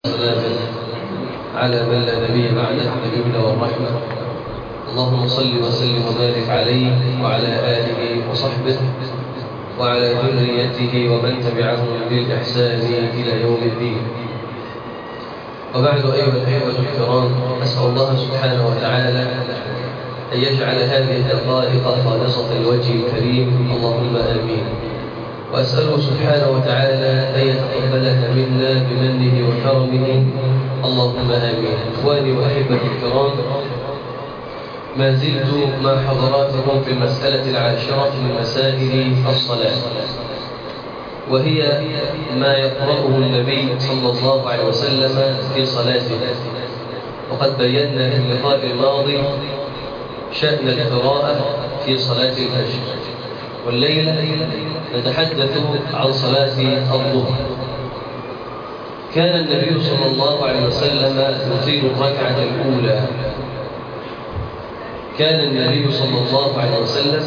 وسلاما على من لا نبي بعده الهدى والرحمة اللهم صل وسلم وبارك عليه وعلى آله وصحبه وعلى ذريته ومن تبعهم بالإحسان إلى يوم الدين وبعد أيها الأحبة الكرام أسأل الله سبحانه وتعالى أن يجعل هذه الدقائق خالصة الوجه الكريم اللهم آمين وأسأله سبحانه وتعالى أن يتقبلها منا بمنه وكرمه اللهم آمين إخواني وأحبتي الكرام ما زلت مع حضراتكم في المسألة العاشرة من مسائل الصلاة وهي ما يقرأه النبي صلى الله عليه وسلم في صلاته وقد بينا في اللقاء الماضي شأن القراءة في صلاة الفجر والليلة نتحدث عن صلاة الظهر كان النبي صلى الله عليه وسلم يطيل الركعة الأولى كان النبي صلى الله عليه وسلم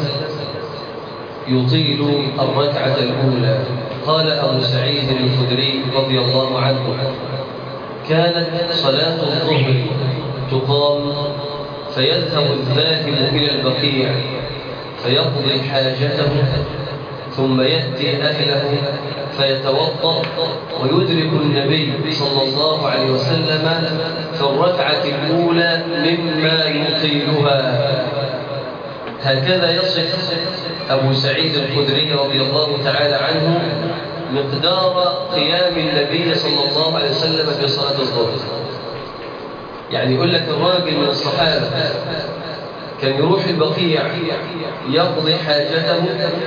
يطيل الركعة الأولى قال أبو سعيد الخدري رضي الله عنه كانت صلاة الظهر تقام فيذهب الذاهب إلى البقيع فيقضي حاجته ثم يأتي أهله فيتوضأ ويدرك النبي صلى الله عليه وسلم في الركعة الأولى مما يطيلها هكذا يصف أبو سعيد الخدري رضي الله تعالى عنه مقدار قيام النبي صلى الله عليه وسلم في صلاة الظهر يعني يقول لك الراجل من الصحابة كان يروح البقيع يقضي حاجته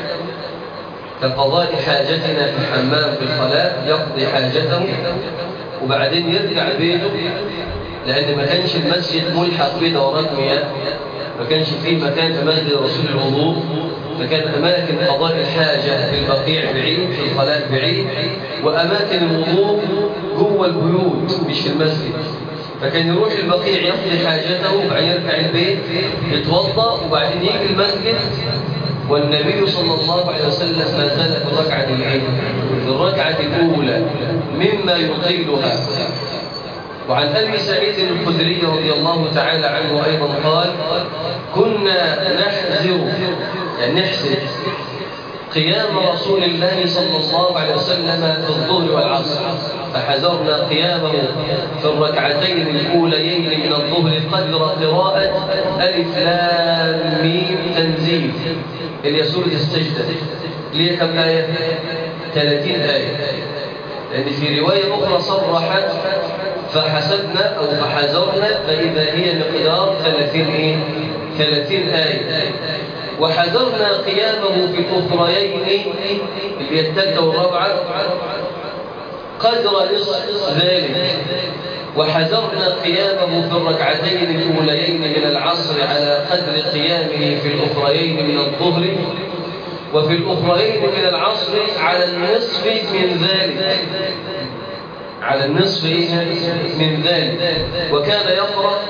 كقضاء حاجتنا في الحمام في الخلاء يقضي حاجته وبعدين يرجع بيته لأن ما كانش المسجد ملحق بدورات مياه ما كانش فيه مكان في مسجد رسول الوضوء فكان أماكن قضاء الحاجة في البقيع بعيد في الخلاء بعيد وأماكن الوضوء جوه البيوت مش في المسجد فكان يروح البقيع يقضي حاجته وبعدين يرجع البيت يتوضا وبعدين يجي المسجد والنبي صلى الله عليه وسلم ما زال في الركعة العين في الركعة الأولى مما يطيلها وعن أبي سعيد الخدري رضي الله تعالى عنه أيضا قال كنا نحذر يعني نحسب قيام رسول الله صلى الله عليه وسلم في الظهر والعصر فحذرنا قيامه في الركعتين الأوليين من الظهر قدر قراءة ألف لام ميم تنزيل اللي سورة السجدة ليه كم آية؟ 30 آية لأن في رواية أخرى صرحت فحسبنا أو فحذرنا فإذا هي مقدار 30 إيه؟ 30 آية وحذرنا قيامه في الأخريين اللي الثالثة والرابعة قدر نصف ذلك وحذرنا قيامه في الركعتين الأوليين من العصر على قدر قيامه في الأخريين من الظهر وفي الأخرين من العصر على النصف من ذلك على النصف من ذلك وكان يقرأ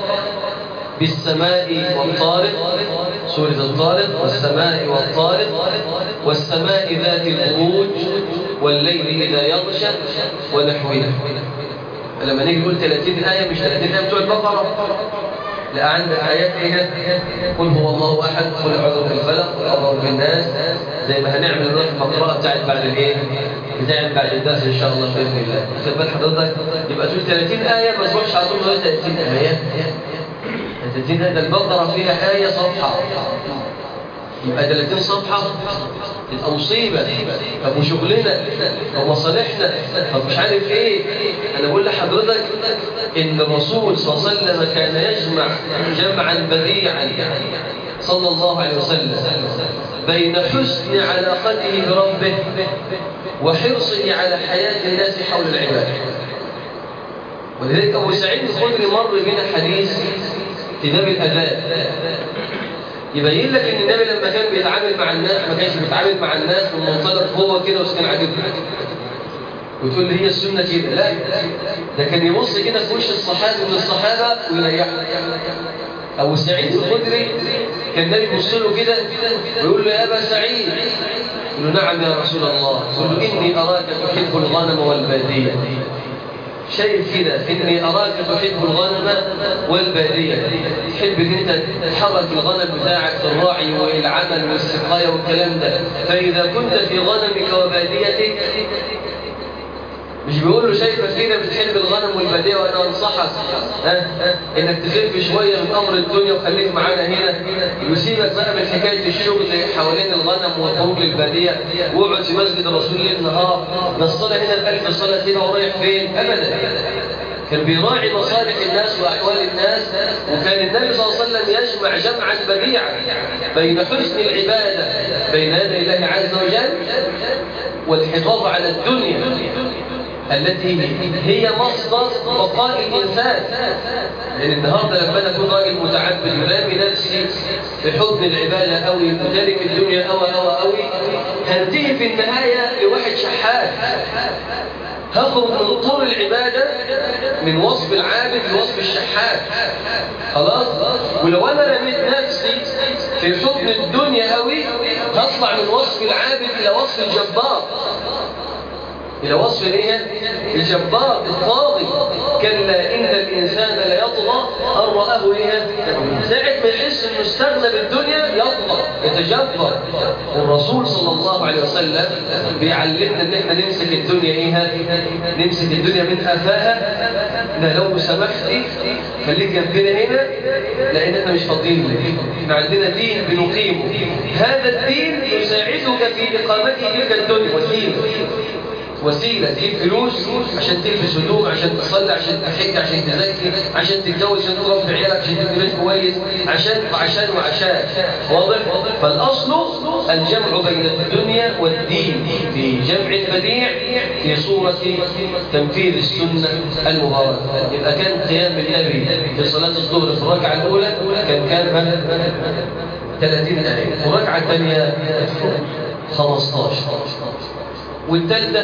بالسماء والطارق سورة الطارق والسماء والطارق والسماء ذات البروج والليل إذا يغشى ونحوها لما نيجي نقول 30 آية مش 30 آية بتوع البقرة لا عندك آيات إيه قل هو الله أحد قل أعوذ بالفلق قل أعوذ بالناس زي ما هنعمل دلوقتي المقراءة بتاعت بعد الإيه؟ بتاعت بعد الدرس إن شاء الله بإذن الله خد بال حضرتك يبقى تقول 30 آية ما تروحش على طول 30 آية 30 آية البقرة فيها آية صفحة يبقى 30 صفحة تبقى مصيبة طب وشغلنا طب مصالحنا طب مش عارف ايه انا بقول لحضرتك ان الرسول صلى الله عليه وسلم كان يجمع جمعا بديعا صلى الله عليه وسلم بين حسن علاقته بربه وحرصه على حياة الناس حول العبادة ولذلك أبو سعيد الخدري مر بنا حديث في باب الأذان يبين لك ان النبي لما كان بيتعامل مع الناس ما كانش بيتعامل مع الناس من منطلق هو كده وكان عاجبها وتقول لي هي السنه كده لا ده كان يبص كده في وش الصحابه من الصحابه ويريحه ابو سعيد الخدري كان النبي يبص له كده ويقول له يا ابا سعيد يقول له نعم يا رسول الله يقول له اني اراك تحب الغنم والباديه شايف كده إني أراك تحب الغنم والبادية تحب إن أنت تحرك الغنم بتاعك في الرعي والعمل والسقاية والكلام ده فإذا كنت في غنمك وباديتك مش بيقول له شايفك كده بتحب الغنم والباديه وانا انصحك ها انك تخف شويه من امر الدنيا وخليك معانا هنا وسيبك بقى من حكايه الشغل حوالين الغنم والخروج للباديه واقعد في مسجد الرسول ليل نهار ده الصلاه هنا بألف صلاه هنا ورايح فين؟ ابدا كان بيراعي مصالح الناس واحوال الناس وكان النبي صلى الله عليه وسلم يجمع جمعا بديعا بين حسن العباده بين يدي الله عز وجل والحفاظ على الدنيا التي هي مصدر بقاء الإنسان لأن النهاردة لما أنا أكون راجل متعبد يرامي نفسي بحضن العبادة أوي مدرك الدنيا أوي أوي أوي هنتهي في النهاية لواحد شحات هخرج من طول العبادة من وصف العابد لوصف الشحات خلاص ولو أنا رميت نفسي في حضن الدنيا أوي هطلع من وصف العابد إلى وصف الجبار إلى وصف الايه؟ الجبار الطاغي كلا إن الإنسان ليطغى أن رآه إيه؟ ساعة ما يحس إنه استغنى بالدنيا يطغى يتجبر والرسول صلى الله عليه وسلم بيعلمنا إن إحنا نمسك الدنيا إيه؟ نمسك الدنيا من أفاها لا لو سمحتي خليك جنبنا هنا لأن إحنا مش فاضيين لك إحنا عندنا دين بنقيمه هذا الدين يساعدك في إقامته تلك الدنيا وسيلة وسيلة تجيب فلوس عشان تلبس هدوم عشان تصلي عشان تحج عشان تزكي عشان تتجوز عشان تربي عيالك عشان تبني بيت كويس عشان وعشان وعشان واضح فالاصل الجمع بين الدنيا والدين في جمع بديع في صورة تنفيذ السنة المباركة يبقى كان قيام النبي في صلاة الظهر في الركعة الأولى كان كان 30 آية والركعة الثانية 15 والثالثة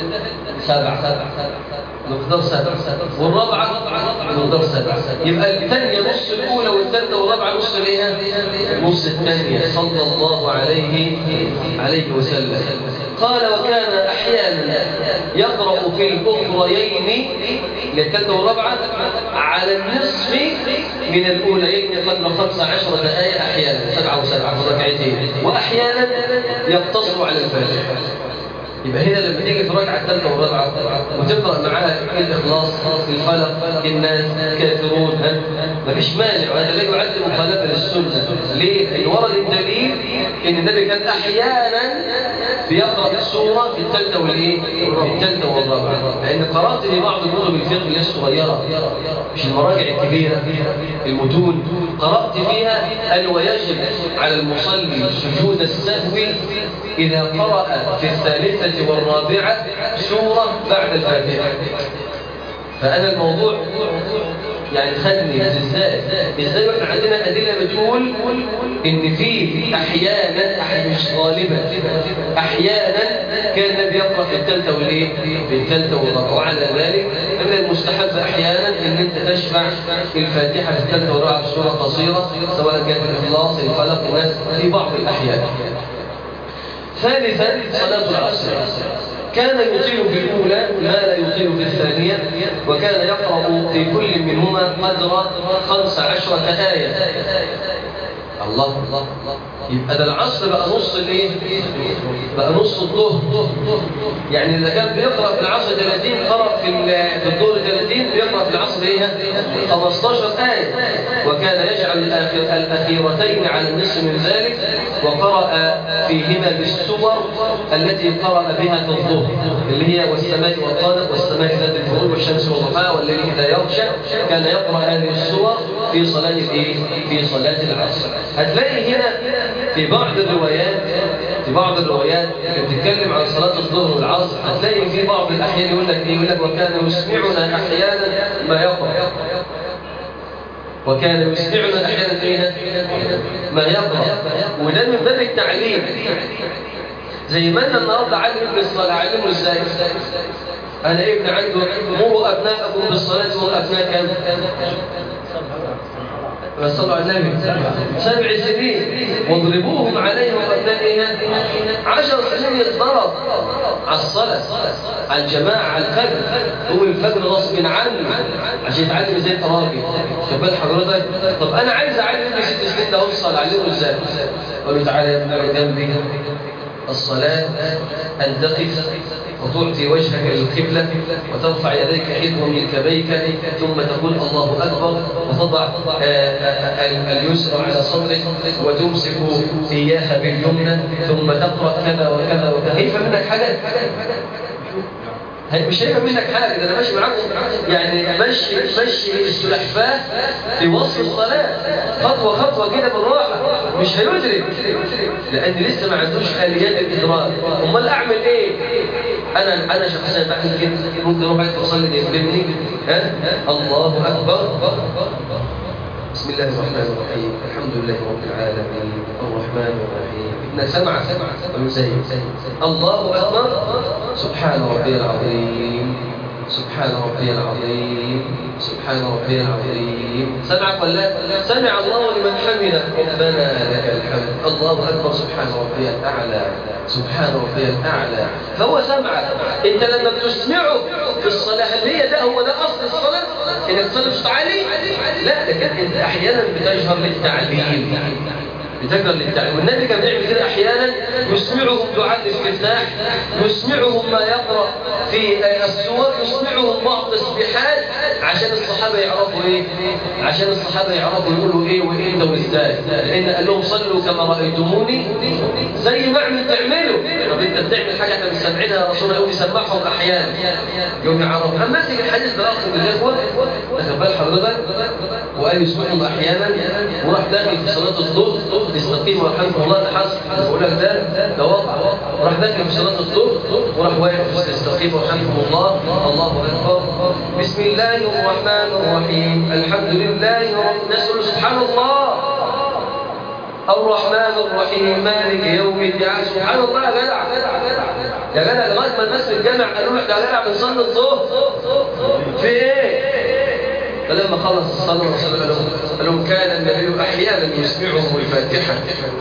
سبعة مقدار سبعة والرابعة مقدار سبعة يبقى الثانية نص الأولى والثالثة والرابعة نص الإيه؟ نص الثانية صلى الله عليه عليه وسلم قال وكان أحيانا يقرأ في الأخريين الثالثة والرابعة على النصف من الأوليين قدر خمسة عشرة آية أحيانا سبعة وسبعة ركعتين وأحيانا يقتصر على الفاتحة يبقى هنا لما تيجي في الركعه الثالثه والرابعه وتقرا معاها الاخلاص الفلق الناس كافرون مفيش مانع وهذا لا يعد مخالفه للسنه ليه؟ لان ورد الدليل ان النبي كان احيانا بيقرا السوره في الثالثه والايه؟ في الثالثه والرابعه لان قرات في بعض كتب الفقه اللي هي الصغيره مش المراجع الكبيره المتون قرات فيها ان ويجب على المصلي سجود السهو اذا قرا في الثالثه والرابعة سورة بعد الفاتحة فأنا الموضوع يعني خدني ازاي ازاي واحنا عندنا أدلة بتقول إن في أحيانا أحيانا مش غالبا أحيانا كان النبي يقرأ في الثالثة والإيه؟ في الثالثة والرابعة وعلى ذلك من المستحب أحيانا إن أنت تشفع في الفاتحة في الثالثة والرابعة بسورة قصيرة سواء كانت الإخلاص الفلق الناس في بعض الأحيان ثالثا صلاة العصر كان يطيل في الأولى ما لا يطيل في الثانية وكان يقرأ في كل منهما قدر خمس عشرة آية الله الله يبقى ده العصر بقى نص الايه بقى نص الظهر يعني اذا كان بيقرا في العصر 30 قرأ في في الظهر 30 بيقرا في العصر ايه 15 آية وكان يجعل الأخيرتين على النصف من ذلك وقرأ فيهما بالسور التي قرأ بها في الظهر اللي هي والسماء والطارق والسماء ذات البروج والشمس والضحى والليل إذا يغشى كان يقرأ هذه السور في صلاة الايه في صلاة العصر هتلاقي هنا في بعض الروايات في بعض الروايات اللي بتتكلم عن صلاة الظهر والعصر هتلاقي في بعض الأحيان يقول لك ايه يقول لك وكان يسمعنا أحيانا ما يقرأ وكان يسمعنا أحيانا ايه ما يقرأ وده من باب التعليم زي ما انا النهارده علم ابن الصلاه اعلمه ازاي انا ابن عنده مروا ابنائكم بالصلاه والابناء كم ما صلوا على النبي سبع سنين واضربوهم عليه وابنائها عشر سنين يتضرب على الصلاة على الجماعة على الفجر هو الفجر غصب عنه عشان يتعلم ازاي التراجع خد بال حضرتك طب انا عايز اعلم ابني ست سنين ده اوصل اعلمه ازاي اقول له تعالى يا ابني اقعد جنبي الصلاة أن تقف وتعطي وجهك للقبلة وترفع يديك حذو من كبيك ثم تقول الله أكبر وتضع اليسرى على صدرك وتمسك إياها باليمنى ثم تقرأ كذا وكذا وكذا هيفهم منك حاجة مش هيفهم منك حاجة ده أنا ماشي معاكم يعني مشي مشي السلحفاة في وصف الصلاة خطوة خطوة كده بالراحة مش هيدرك لأن لسه ما عندوش آليات الإدراك أمال أعمل إيه؟ أنا أنا شخصيا بعمل كده ممكن أروح عايز أصلي يقبلني ها الله أكبر بسم الله الرحمن الرحيم الحمد لله رب العالمين الرحمن الرحيم ابن سمع سمع زي الله أكبر سبحان ربي العظيم سبحان ربي العظيم سبحان ربي العظيم سمعك ولا سمع الله لمن حمده ربنا لك الحمد الله أكبر سبحان ربي الأعلى سبحان ربي الأعلى فهو سمعك أنت لما بتسمعه في الصلاة هل هي ده هو ده أصل الصلاة إنك تصلي بصوت عالي لا لكن أنت أحيانا بتجهر للتعليم بتجهر للتعليم والنبي كان بيعمل كده أحيانا يسمعهم دعاء الاستفتاح يسمعهم ما يقرأ في السور يسمعهم بعض التسبيحات عشان الصحابة يعرفوا ايه عشان الصحابة يعرفوا يقولوا ايه وايه ده وازاي لان قال لهم صلوا كما رأيتموني زي ما اعمل تعملوا طب انت بتعمل حاجة احنا مش سامعينها رسول الله يسمعهم احيانا يوم يعرف اما في الحديث ده اخر بالاخوة واخد بال حضرتك وقال يسمعهم احيانا وراح داخل في صلاة الظهر تستقيم ورحمه الله تحصل بقول لك ده ده وضع راح داخل في صلاة الظهر وراح واقف تستقيم ورحمه الله الله اكبر بسم الله الرحمن الرحيم الحمد لله رب نسأل سبحان الله الرحمن الرحيم مالك يوم الدين سبحان الله يا جدع يا جدع لغايه ما الناس في الجامع قالوا له احنا يا جدع بنصلي الظهر في ايه؟ فلما خلص الصلاه والرسول قال لهم قال لهم كان النبي احيانا يسمعهم الفاتحه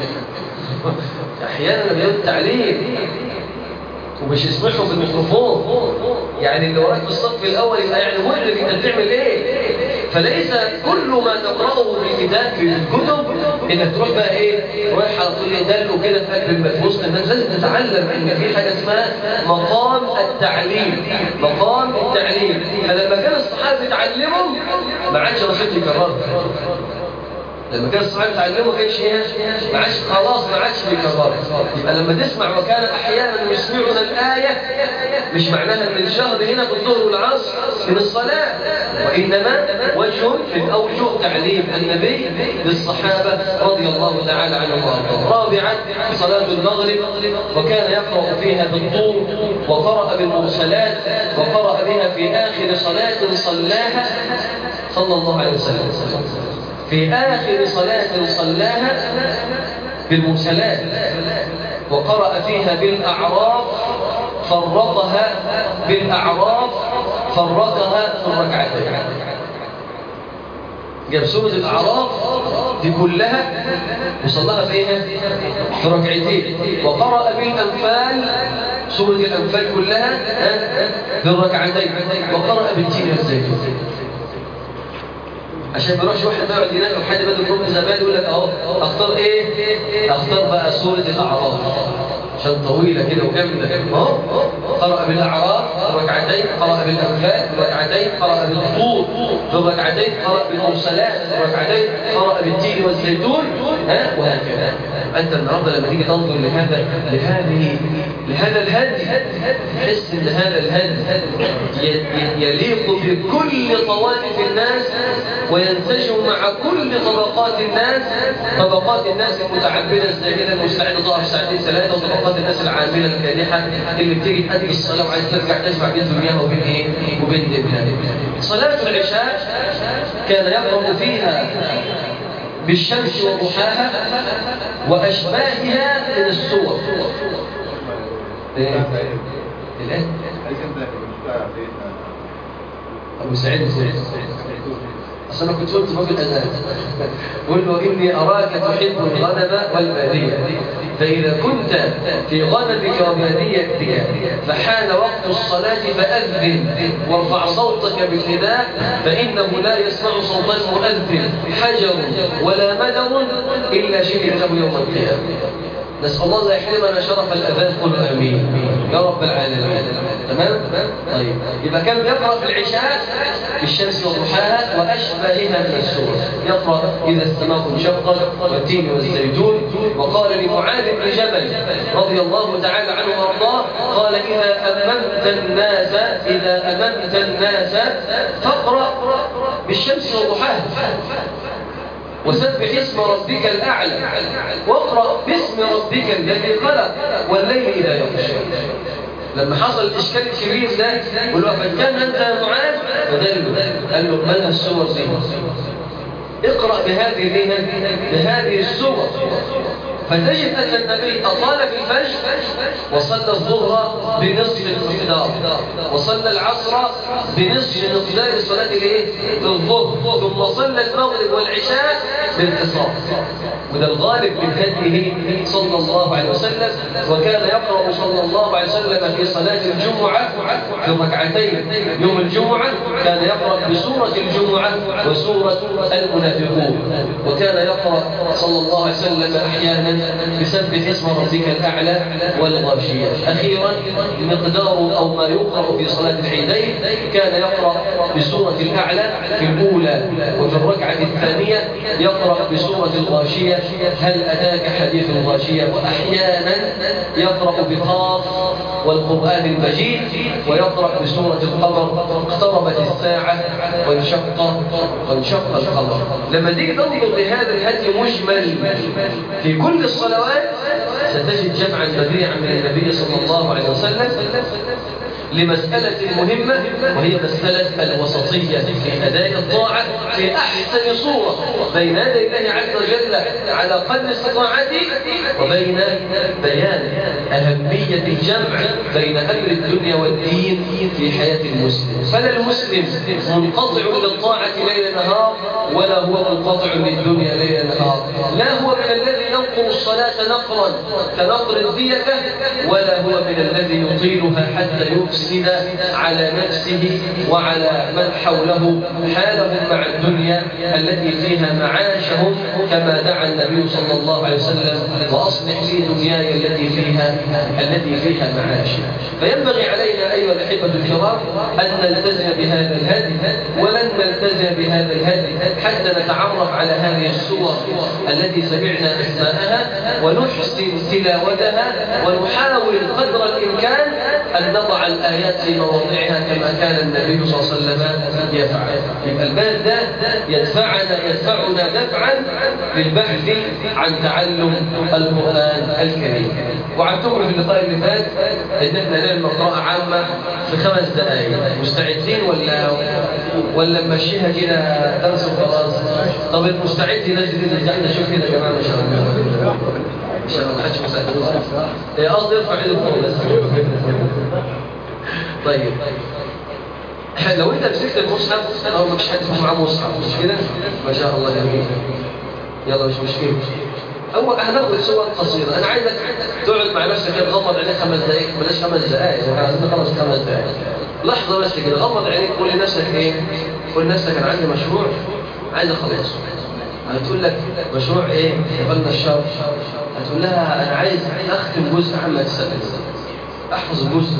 احيانا بيقول التعليم ومش يسمعهم بالميكروفون يعني اللي وراك في الصف الاول يبقى يعني مدرك انت بتعمل ايه فليس كل ما تقراه في كتاب في الكتب انك تروح بقى ايه رايح على طول يدلوا كده في قلب في وسط الناس لازم تتعلم ان في حاجه اسمها مقام التعليم مقام التعليم فلما كان الصحابه بيتعلموا ما عادش رصيد يكررها لما كان الصحابه يتعلموا ما كانش ايه ما عادش خلاص ما عادش بيكررها يبقى لما تسمع وكان احيانا يسمعنا الايه مش معناها ان الشهر هنا في الظهر والعصر من الصلاه وانما وجه من اوجه تعليم النبي للصحابه رضي الله تعالى عنهم وارضاهم رابعا صلاه المغرب وكان يقرا فيها بالطور وقرا بالمرسلات وقرا بها في اخر صلاه صلاها صلى الله عليه وسلم في آخر صلاة صلاها بالمرسلات وقرأ فيها بالأعراف فرقها بالأعراف فرقها في الركعتين جاب سورة الأعراف دي كلها وصلها فيها في ركعتين وقرأ بالأنفال سورة الأنفال كلها في الركعتين وقرأ بالتين والزيتون عشان ما يروحش واحد بقى يقعد ينقل حد بدل كل زمان يقول لك اهو اختار ايه اختار بقى سوره الاعراف عشان طويله كده وجامده اهو قرأ بالاعراف ركعتين قرأ بالانفال ركعتين قرأ بالطور بركعتين قرأ بالمرسلات ركعتين قرأ بالتين والزيتون ها وهكذا انت النهارده لما تيجي تنظر لهذا لهذه لهذا الهدي تحس ان هذا الهدي يليق بكل طوائف الناس وينسجم مع كل طبقات الناس طبقات الناس المتعبدة الزاهدة المستعدة تقف ساعتين ثلاثة وطبقات الناس العاملة الكادحة اللي بتيجي تأدي الصلاة وعايز ترجع تجمع بين دنياها وبين ايه وبين دينها صلاة العشاء كان يقرأ فيها بالشمس وضحاها وأشباهها من الصور ايه الايه أبو سعيد أصل أنا كنت قلت باب الأذان قل له إني أراك تحب الغنم والبادية فإذا كنت في غنمك وباديتك فحان وقت الصلاة فأذن وارفع صوتك بالنداء فإنه لا يسمع صوت المؤذن حجر ولا مدر إلا شهد له يوم القيامة نسأل الله أن يحرمنا شرف الأذان قل آمين يا رب العالمين تمام؟ طيب يبقى كان يقرأ في العشاء بالشمس وضحاها وأشبهها من السور يقرأ إذا السماء انشقت والتين والزيتون وقال لمعاذ بن جبل رضي الله تعالى عنه وارضاه قال إذا أممت الناس إذا أممت الناس فاقرأ بالشمس وضحاها وسبح اسم ربك الأعلى واقرأ باسم ربك الذي خلق والليل إذا يغشى لما حصل الإشكال الكبير ده قال له فكان أنت يا معاذ فدله قال له من السور دي اقرأ بهذه الايه؟ بهذه السور فتجد أن النبي أطال في الفجر وصلى الظهر بنصف المقدار وصلى العصر بنصف مقدار صلاة الايه؟ الظهر ثم صلى المغرب والعشاء بالقصار وده الغالب من هديه صلى الله عليه وسلم وكان يقرأ صلى الله عليه وسلم في صلاة الجمعة في ركعتين يوم الجمعة كان يقرأ بسورة الجمعة وسورة المنافقون وكان يقرأ صلى الله عليه وسلم أحيانا بسبح اسم ربك الأعلى والغاشية أخيرا مقدار أو ما يقرأ في صلاة العيدين كان يقرأ بسورة الأعلى في الأولى وفي الركعة الثانية يقرأ بسورة الغاشية هل أتاك حديث الغاشية وأحيانا يقرأ بقاف والقرآن المجيد ويقرأ بسورة القمر اقتربت الساعة وانشق وانشق القمر لما تيجي تنظر لهذا الهدي مجمل في كل الصلوات ستجد جمعا بديعا من النبي صلى الله عليه وسلم لمسألة مهمة وهي مسألة الوسطية في أداء الطاعة في أحسن صورة بين يدي الله عز وجل على قدر استطاعته وبين بيان أهمية الجمع بين أمر الدنيا والدين في حياة المسلم فلا المسلم منقطع للطاعة ليل نهار ولا هو منقطع للدنيا ليل نهار لا هو من الذي ينقر الصلاة نقرا كنقر الديكة ولا هو من الذي يطيلها حتى يفسد على نفسه وعلى من حوله حالهم مع الدنيا التي فيها معاشهم كما دعا النبي صلى الله عليه وسلم وأصلح لي دنياي التي فيها التي فيها معاشي فينبغي علينا أيها الأحبة الكرام أن نلتزم بهذا الهدي ولن نلتزم بهذا الهدي حتى نتعرف على هذه الصور التي سمعنا أسماءها ونحسن تلاوتها ونحاول قدر الإمكان أن نضع الآيات في مواضعها كما كان النبي صلى الله عليه وسلم يفعل يبقى الباب ده يدفعنا يدفعنا دفعا للبحث عن تعلم القرآن الكريم وعدتكم في اللقاء اللي فات ان احنا نعمل قراءة عامة في خمس دقائق مستعدين ولا ولا نمشيها كده درس وخلاص طب المستعد ينزل ايده احنا نشوف كده يا جماعه ما شاء الله ان شاء الله محدش مساعد ايه قصدي ارفع ايده فوق بس طيب لو انت مسكت المصحف او مش حد معاه مصحف مش كده ما شاء الله جميل يلا مش مشكله اول هناخد صور قصيره انا عايزك تقعد مع نفسك كده تغمض عينيك خمس دقائق بلاش خمس دقائق احنا عايزين نخلص خمس دقائق لحظه بس كده غمض عينيك قول لنفسك ايه قول لنفسك انا عندي مشروع عايز اخلصه هتقول لك مشروع ايه قلنا الشر هتقول لها انا عايز اختم جزء عما تسلم احفظ الجزء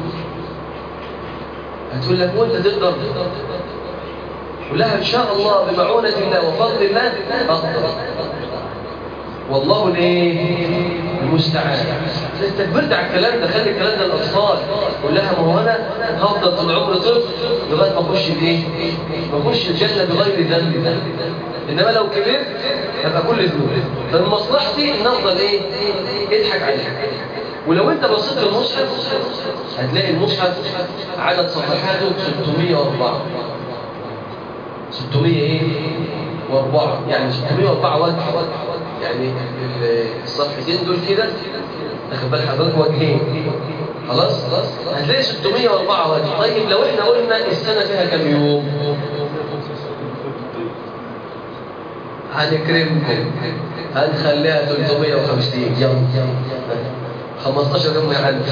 هتقول لك وانت تقدر قول لها ان شاء الله بمعونة الله وفضل الله اقدر والله ليه المستعان انت كبرت على الكلام ده خلي الكلام ده الاطفال قول لها ما هو انا هفضل طول عمري طفل لغايه ما اخش الايه ما اخش الجنه بغير ذنب انما لو كبرت هبقى كل ذنوب فمن مصلحتي ان افضل ايه اضحك عليها ولو انت بصيت المصحف هتلاقي المصحف عدد صفحاته 604 600 ايه واربعة يعني 604 وجه يعني الصفحتين دول كده تاخد بال حضرتك وجهين خلاص خلاص هتلاقي 604 وجه طيب لو احنا قلنا السنه فيها كام يوم هنكرمكم هنخليها 350 يلا 15 يوم يا عم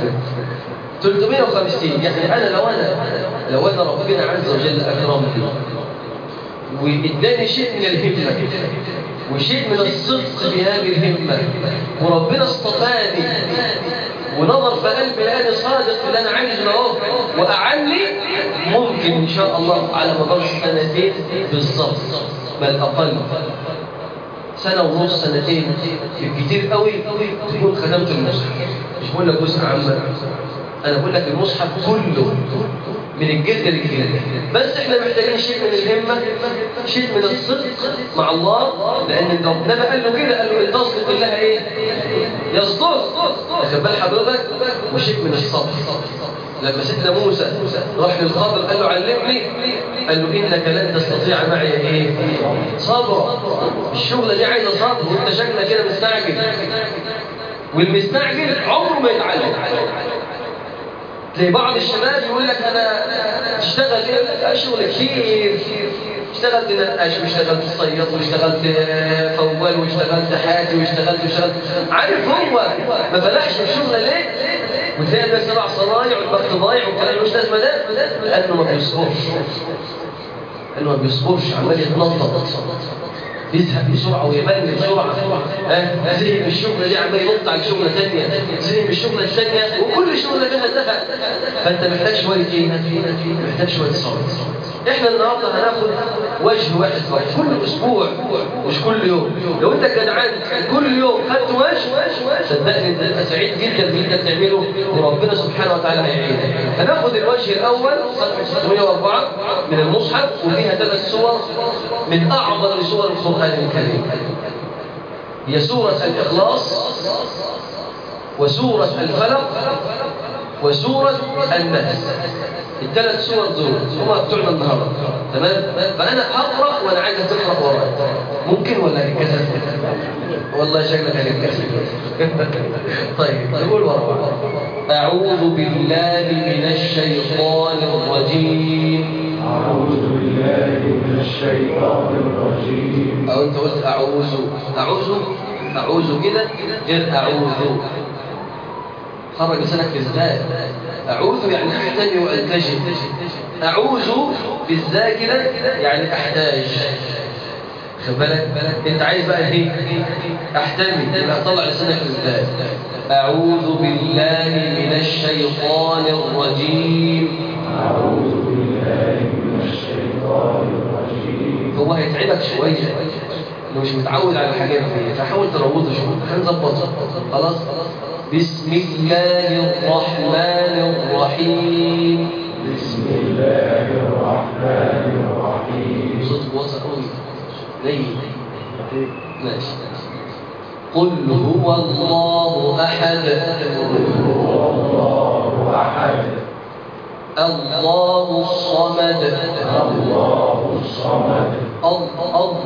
350 يعني انا لو انا لو انا ربنا عز وجل اكرمني واداني شيء من الهمه وشيء من الصدق في هذه الهمه وربنا اصطفاني ونظر في قلبي لاني صادق في اللي انا عايزه اهو واعني ممكن ان شاء الله على مدار سنتين بالظبط بل اقل سنه ونص سنتين بالكتير قوي تكون ختمت المصحف مش بقول لك جزء عامه انا بقول لك المصحف كله من الجلد للجلد بس احنا محتاجين شيء من الهمة شيء من الصدق مع الله لان ربنا قال له كده قال له ان تصدق الله ايه يصدق واخد بال حضرتك وشيء من الصبر لما سيدنا موسى راح للخضر قال له علمني قال له انك لن تستطيع معي ايه صبرا الشغله دي عايزه صبر وانت شكلك كده مستعجل والمستعجل عمره ما يتعلم تلاقي بعض الشباب يقول لك انا تشتغل ايه يقول لك شغل كتير اشتغلت نقاش واشتغلت صياد واشتغلت فوال واشتغلت حاتي واشتغلت واشتغلت عارف هو ما بلعش الشغل ليه وتلاقي الناس سبع صنايع والبخت ضايع والكلام مش لازمه ده لانه ما بيصبرش لانه ما بيصبرش عمال يتنطط يزهق بسرعة ويمل بسرعة ها زي من الشغلة دي عمال ينط على شغلة ثانية زي من الشغلة الثانية وكل شغلة فيها زهق فأنت محتاج شوية إيه؟ محتاج شوية صبر إحنا النهاردة هناخد وجه واحد فقط كل أسبوع مش كل يوم لو أنت جدعان كل يوم خدت وجه صدقني أنت تبقى سعيد جدا باللي أنت بتعمله وربنا سبحانه وتعالى هيعينك هناخد الوجه الأول صفحة 604 من المصحف وفيها ثلاث صور من أعظم سور القرآن الكريم هي سورة الإخلاص وسورة الفلق وسورة الناس الثلاث سور دول هما بتوعنا النهارده تمام فأنا أقرأ وأنا عايز تقرأ ورايا ممكن ولا هنتكسف والله شكلك هنتكسف طيب نقول ورا أعوذ بالله من الشيطان الرجيم أعوذ بالله من الشيطان الرجيم أو أنت قلت أعوذ أعوذ أعوذ كده غير أعوذ خرج لسانك في الزاء أعوذ يعني أحتمي وألتجئ أعوذ بالزاء كده يعني أحتاج خد بالك أنت عايز بقى إيه أحتمي يبقى طلع لسانك في الزاء أعوذ بالله من الشيطان الرجيم أعوذ بالله من الشيطان الرجيم هو هيتعبك شوية انه مش متعود على الحاجات دي فحاول تروضه شوية هنظبطها خلاص بسم الله الرحمن الرحيم بسم الله الرحمن الرحيم صوتك واطي قوي ليه ماشي قل هو الله احد هو الله أحد الله الصمد الله الصمد الله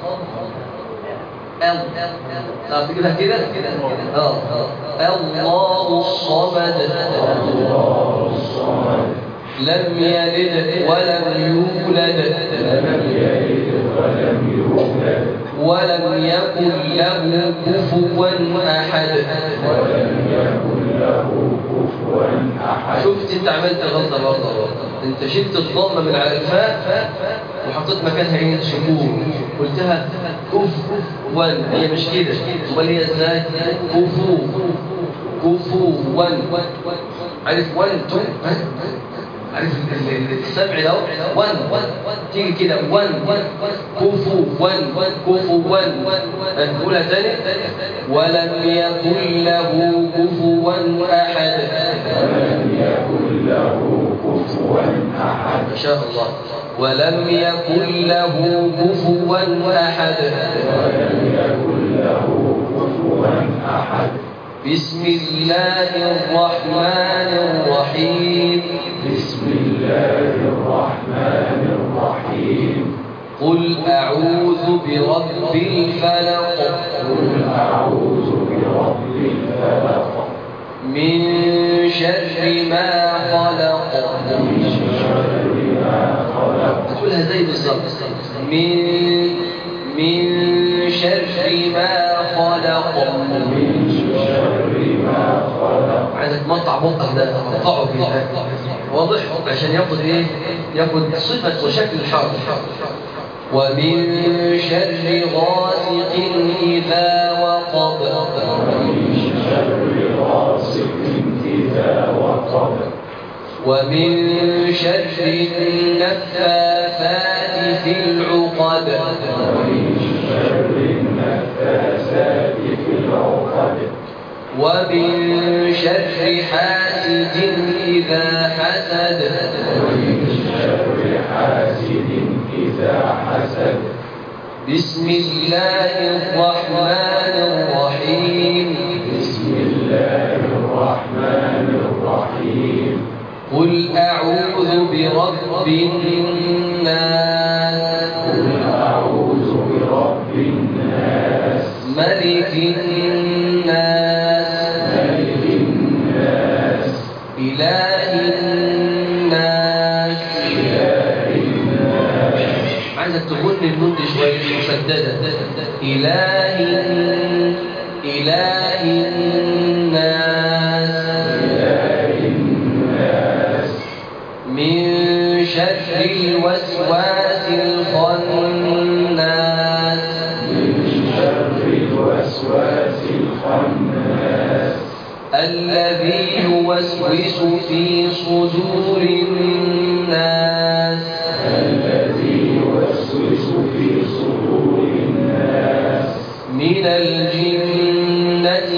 الله تعرف كده كده اه الله الصمد الله الصمد لم يلد ولم يولد لم يلد ولم يولد ولم يكن له كفوا احد ولم يكن له كفوا أحد شفت انت عملت غلطه برضه انت شلت الضمه من على الفاء وحطيت مكانها ايه سكون قلتها كف وان هي مش كده امال هي ازاي كفو كفو وان عارف وان تو ها؟ عارف ال- ال- السبع ده وان تيجي كده وان كفو وان كفو وان نقولها تاني ولم يكن له كفوا احد ولم يكن له كفوا أحد ما شاء الله ولم يكن له كفوا أحد ولم يكن له كفوا أحد بسم الله الرحمن الرحيم بسم الله الرحمن الرحيم قل أعوذ برب الفلق قل أعوذ برب الفلق من شر ما خلق من شر ما خلق هتقولها زي بالظبط من من شر ما خلق من شر ما خلق عايزك تمطع بقك ده تقطعه كده واضح عشان ياخد ايه ياخد صفه وشكل الحرف ومن شر غاسق اذا وقب ومن شر غاسق إذا وقب ومن شر النفاثات في العقد ومن شر النفاثات في العقد ومن شر حاسد إذا حسد ومن شر حاسد إذا حسد بسم الله الرحمن الرحيم بسم الله الرحمن الرحيم قل أعوذ برب الناس قل أعوذ برب الناس ملك الناس ملك الناس إله الناس إله الناس عايزك تغن النون دي شوية مشددة إله إله الناس إله الناس من شر الوسواس الخناس من شر الوسواس الخناس الذي يوسوس في صدور الناس الذي يوسوس في صدور الناس من الجنة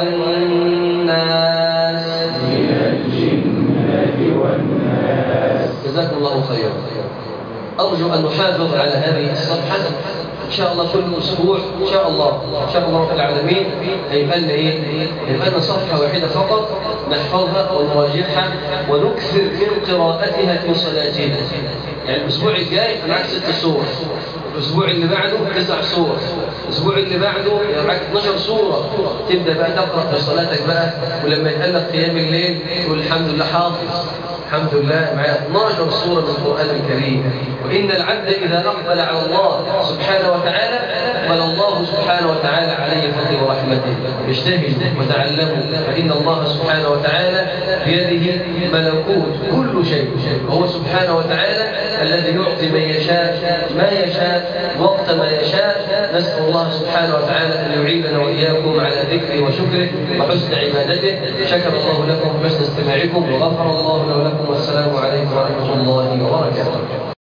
والناس من الجنة والناس جزاكم الله خيرا أرجو أن نحافظ على هذه الصفحة إن شاء الله كل أسبوع إن شاء الله إن شاء الله رب العالمين هيبقى لنا إيه؟ هيبقى لنا صفحة واحدة فقط نحفظها ونراجعها ونكثر من قراءتها في صلاتنا يعني الأسبوع الجاي معك ست سور الأسبوع اللي بعده تسع سور الأسبوع اللي بعده معك 12 سورة تبدأ بقى تقرأ في صلاتك بقى ولما يتقلق قيام الليل تقول الحمد لله حافظ الحمد لله معايا 12 سورة من القرآن الكريم وإن العبد إذا أقبل على الله سبحانه وتعالى أقبل الله سبحانه وتعالى عليه فضل ورحمته اجتهدوا وتعلموا فإن الله سبحانه وتعالى بيده ملكوت كل شيء وهو سبحانه وتعالى الذي يعطي من يشاء ما يشاء وقت ما يشاء نسأل الله سبحانه وتعالى أن يعيننا وإياكم على ذكره وشكره وحسن عبادته شكر الله لكم حسن استماعكم وغفر الله لنا ولكم والسلام عليكم ورحمة الله وبركاته